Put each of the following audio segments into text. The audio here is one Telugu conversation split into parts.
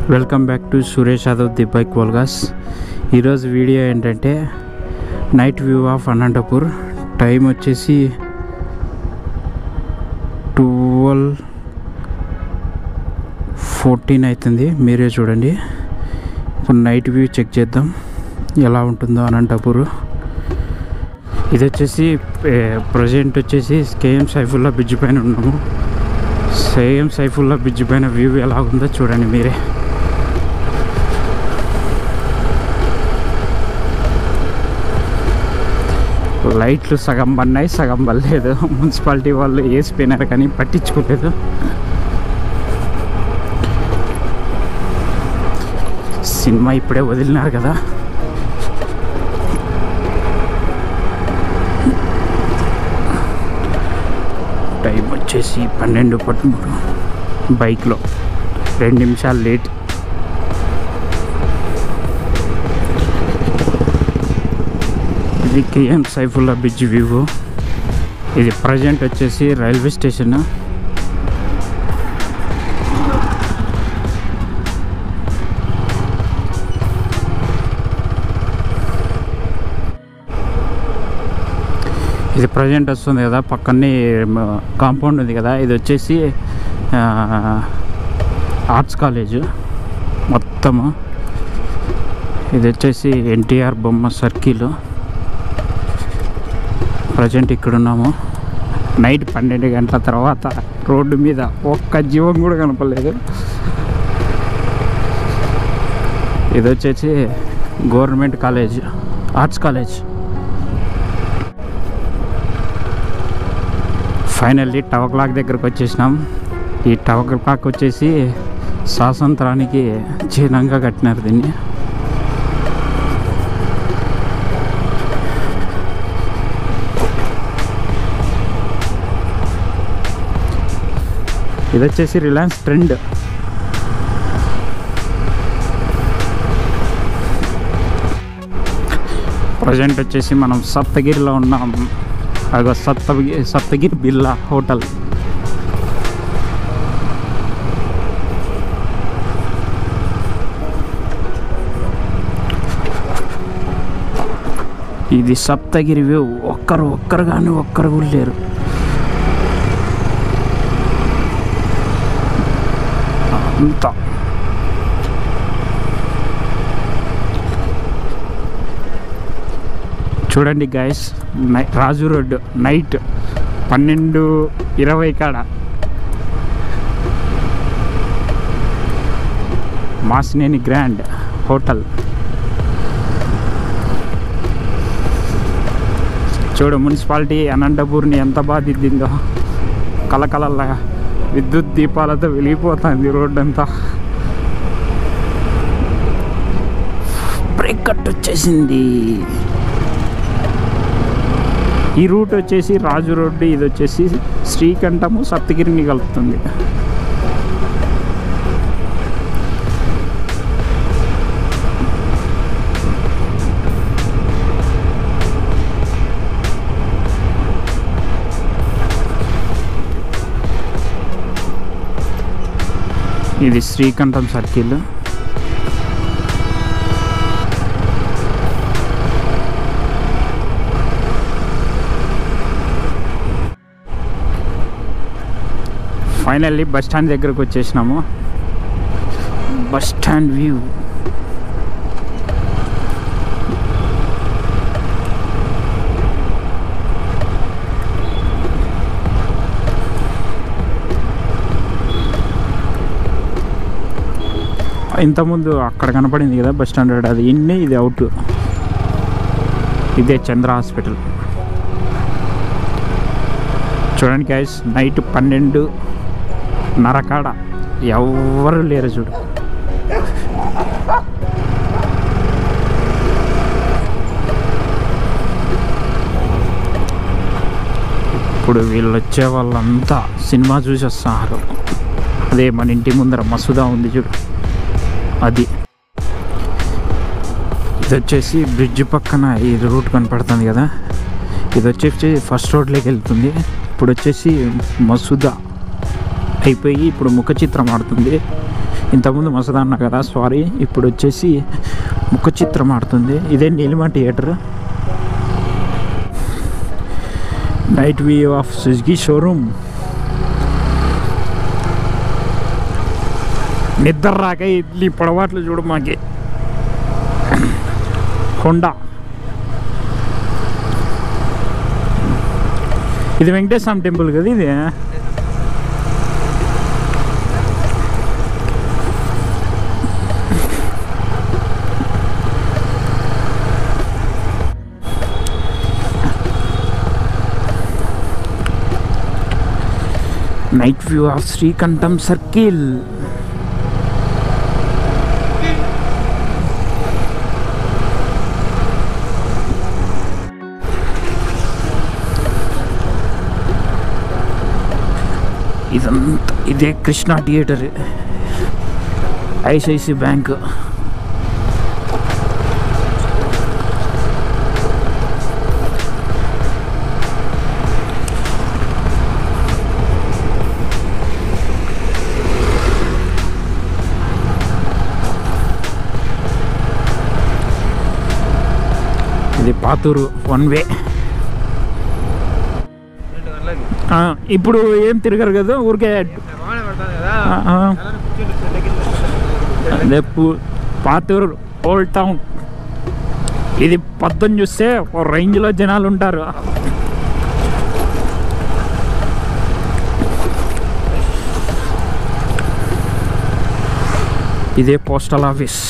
Welcome back to Suresh Yadav the bike vlogs ఈరోజు వీడియో ఏంటంటే night view of Anantapur time వచ్చేసి ట్వెల్వ్ ఫోర్టీన్ అవుతుంది మీరే చూడండి ఇప్పుడు నైట్ వ్యూ చెక్ చేద్దాం ఎలా ఉంటుందో అనంతపూర్ ఇది వచ్చేసి ప్రజెంట్ వచ్చేసి కేఎం సైఫుల్లా బ్రిడ్జ్ పైన ఉన్నాము సేమ్ సైఫుల్లా బ్రిడ్జ్ పైన వ్యూ ఎలా ఉందో చూడండి మీరే లైట్లు సగం పడినాయి సగం పడలేదు మున్సిపాలిటీ వాళ్ళు వేసిపోయినారు కానీ పట్టించుకోలేదు సినిమా ఇప్పుడే వదిలినారు కదా టైం వచ్చేసి పన్నెండు పదమూడు బైక్లో రెండు నిమిషాలు లేట్ ఇది కేఎం సైఫుల్లా బ్రిడ్జ్ వ్యూ ఇది ప్రజెంట్ వచ్చేసి రైల్వే స్టేషన్ ఇది ప్రజెంట్ వస్తుంది కదా పక్కనే కాంపౌండ్ ఉంది కదా ఇది వచ్చేసి ఆ, ఆర్ట్స్ కాలేజ్ మొత్తము ఇది వచ్చేసి ఎన్టీఆర్ బొమ్మ సర్కిల్ ప్రజెంట్ ఇక్కడ ఉన్నాము నైట్ పన్నెండు గంటల తర్వాత రోడ్డు మీద ఒక్క జీవం కూడా కనపడలేదు ఇది వచ్చేసి government college arts college finally tower clock దగ్గరకు వచ్చేసినాం ఈ టవర్ క్లాక్ వచ్చేసి స్వాతంత్రానికి చిహ్నంగా కట్టినారు దీన్ని ఇది వచ్చేసి రిలయన్స్ ట్రెండ్ ప్రజెంట్ వచ్చేసి మనం సప్తగిరిలో ఉన్నాం అగో సప్తగిరి సప్తగిరి బిర్లా హోటల్ ఇది సప్తగిరి వ్యూ ఒక్కరు ఒక్కరు కానీ ఒక్కరు కూడా లేరు అంతా చూడండి గాయస్ నై రాజు రోడ్ నైట్ పన్నెండు ఇరవై కాడ మాసినేని గ్రాండ్ హోటల్ చూడు మున్సిపాలిటీ అనంతపూర్ని ఎంత బాగా దిద్దిందో కలకలల్లా విద్యుత్ దీపాలతో వెలిగిపోతుంది రోడ్డు అంతా బ్రేక్ కట్ వచ్చేసింది ఈ రూట్ వచ్చేసి రాజు రోడ్డు ఇది వచ్చేసి శ్రీకంఠము సప్తగిరిని కలుపుతుంది ఇది Srikantham circle finally bus stand దగ్గరకు వచ్చేసినాము బస్ స్టాండ్ వ్యూ ఇంతకుముందు అక్కడ కనపడింది కదా బస్ స్టాండ్ రోడ్ అది ఇన్ని ఇది అవుట్ ఇదే చంద్ర హాస్పిటల్ చూడండి గైస్ నైట్ పన్నెండు నరకాడ ఎవ్వరు లేరు చూడు ఇప్పుడు వీళ్ళు వచ్చే వాళ్ళంతా సినిమా చూసి వస్తున్నారు అదే మన ఇంటి ముందర మసూదా ఉంది చూడు అది ఇది వచ్చేసి బ్రిడ్జ్ పక్కన ఈ రూట్ కనపడుతుంది కదా ఇది వచ్చేసి ఫస్ట్ రోడ్లోకి వెళ్తుంది ఇప్పుడు వచ్చేసి మసూదా అయిపోయి ఇప్పుడు ముఖ చిత్రం ఆడుతుంది ఇంతకుముందు మసదా అన్నా కదా సారీ ఇప్పుడు వచ్చేసి ముఖ చిత్రం ఆడుతుంది ఇదే Neelima theatre night view of Suzuki showroom నిద్ర రాక ఇడ్లీ పొడవాట్లు చూడు మాకి హోండా ఇది వెంకటేశ్వర స్వామి టెంపుల్ కదా ఇది night view of Srikantham circle ఇదంతా ఇదే కృష్ణా థియేటర్ ఐసిఐసి బ్యాంక్ ఇది పాతూరు వన్ వే రెండు గంటలకి ఆ, ఇప్పుడు ఏం తిరగరు కదా ఊరికే వాన పడుతుంది కదా ఆ, ఆ. అలానే కూర్చొని చెట్లకి అదే పు- పాతూరు ఓల్డ్ టౌన్ ఇది పొద్దున్న చూస్తే ఓ రేంజ్లో జనాలు ఉంటారు ఇదే postal office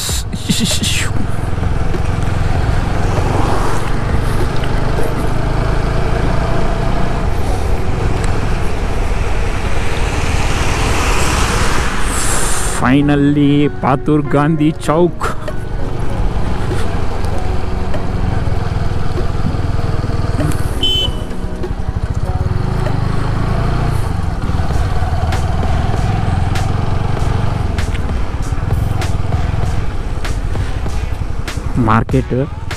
finally Pathur Gandhi chowk market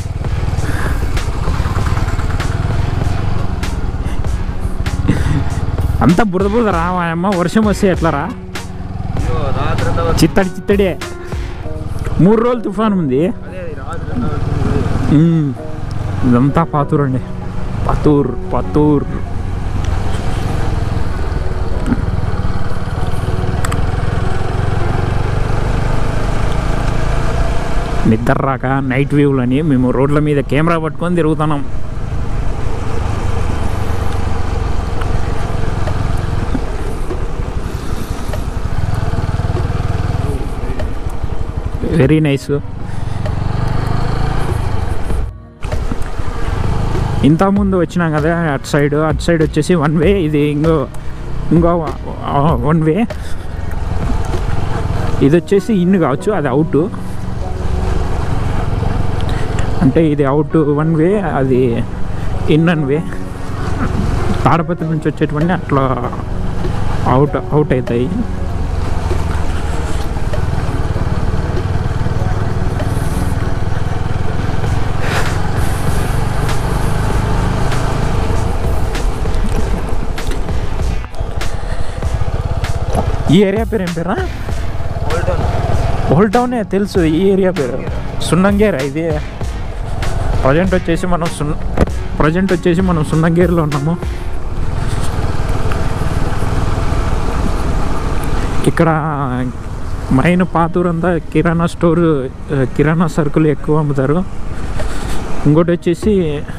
అంతా బురద బురద రా అమ్మ వర్షం వస్తే ఎట్లా రా ఇదిగో రాత్రి అంతా వర్షం. చిత్తడి చిత్తడే మూడు రోజులు తుఫాన్ ఉంది అదే అది రాత్రి అంతా వర్షం ఉంది. మ్మ్. ఇదంతా పాతూర్ అండి పతూర్ పతూర్ నిద్ర రాక నైట్ వ్యూలని మేము రోడ్ల మీద కెమెరా పట్టుకొని తిరుగుతున్నాం వెరీ నైస్ ఇంత ముందు వచ్చినాం కదా అటు సైడ్ అటు సైడ్ వచ్చేసి వన్ వే ఇది ఇంకో ఇంకో వన్ వే ఇది వచ్చేసి ఇన్ కావచ్చు అది అవుట్ అంటే ఇది అవుట్ వన్ వే అది ఇన్ వన్ వే తాడపత్రి నుంచి వచ్చేటువంటి అట్లా అవుట్ అవుట్ అవుతాయి ఈ ఏరియా పేరు ఏం పేరా ఓల్డ్ టౌన్. ఓల్డ్ టౌనే తెలుసు ఈ ఏరియా పేరు సున్నంగేరా ఇది ప్రజెంట్ వచ్చేసి మనం సున్ ప్రజెంట్ వచ్చేసి మనం సున్నంగేరులో ఉన్నాము ఇక్కడ మైన్ పాతూరు అంతా కిరాణా స్టోర్ ఆ, కిరాణా సరుకులు ఎక్కువ అమ్ముతారు ఇంకోటి వచ్చేసి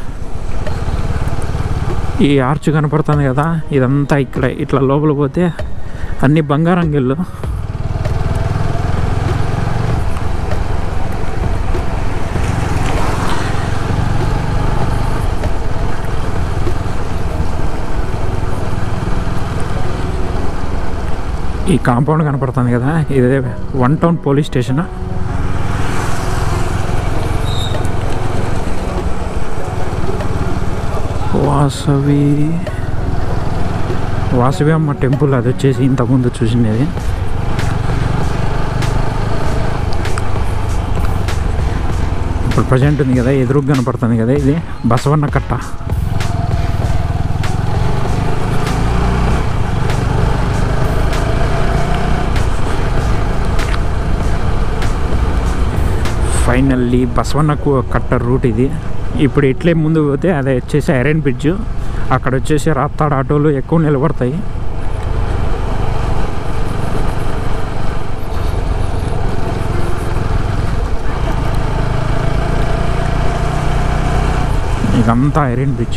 ఈ ఆర్చ్ కనపడుతుంది కదా ఇదంతా ఇక్కడ ఇట్లా లోపల పోతే అన్ని బంగారం గిళ్ళు ఈ కాంపౌండ్ కనపడుతుంది కదా ఇదే one town police station Vasavi Vasavi అమ్మ టెంపుల్ అది వచ్చేసి ఇంతకుముందు చూసినది ఇప్పుడు ప్రజెంట్ ఉంది కదా ఎదురుగా కనపడుతుంది కదా ఇది బసవన్న కట్ట ఫైనల్లీ బసవన్నకు కట్ట రూట్ ఇది ఇప్పుడు ఇట్లే ముందు పోతే అదే వచ్చేసి ఐరన్ బ్రిడ్జ్ అక్కడ వచ్చేసి రాప్తాడు ఆటోలు ఎక్కువ నిలబడతాయి ఇదంతా ఐరన్ బ్రిడ్జ్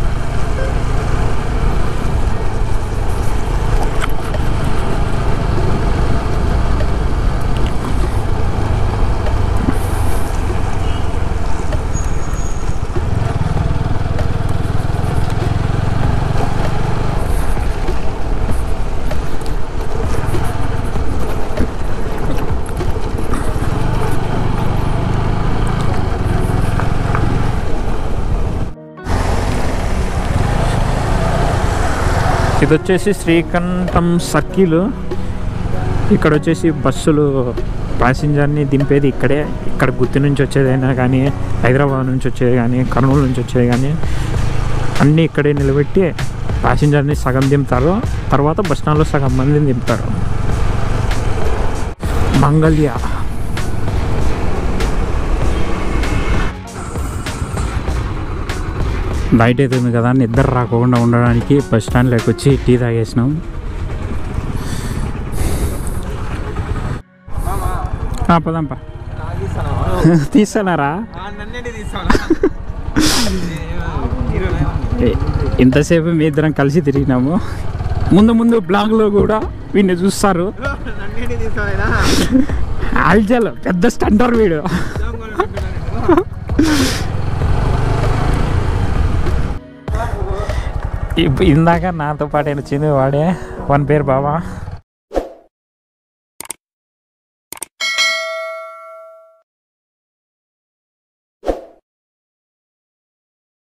ఇది వచ్చేసి శ్రీకంఠం సర్కిల్ ఇక్కడ వచ్చేసి బస్సులు ప్యాసింజర్ని దింపేది ఇక్కడే ఇక్కడ గుత్తి నుంచి వచ్చేదైనా కానీ హైదరాబాద్ నుంచి వచ్చేది కానీ కర్నూలు నుంచి వచ్చేది కానీ అన్నీ ఇక్కడే నిలబెట్టి ప్యాసింజర్ని సగం దింపుతారు తర్వాత బస్ స్టాండ్లో సగం మందిని దింపుతారు మంగళ్య నైట్ అవుతుంది కదా నిద్ర రాకుండా ఉండడానికి బస్ స్టాండ్లోకి వచ్చి టీ తాగేసినాం ఆ, పదాంపా తీస్తానారా నన్నేంటి తీస్తాను ఏ- ఇంతసేపు మీ ఇద్దరం కలిసి తిరిగినాము ముందు ముందు బ్లాగ్లో కూడా వీడిని చూస్తారు నన్నేంటి తీస్తానైనా ఆల్జల్ పెద్ద స్టంటర్ వీడు ఇప్పు- ఇందాక నాతో పాటు వచ్చింది వాడే వన్ పేరు బాబా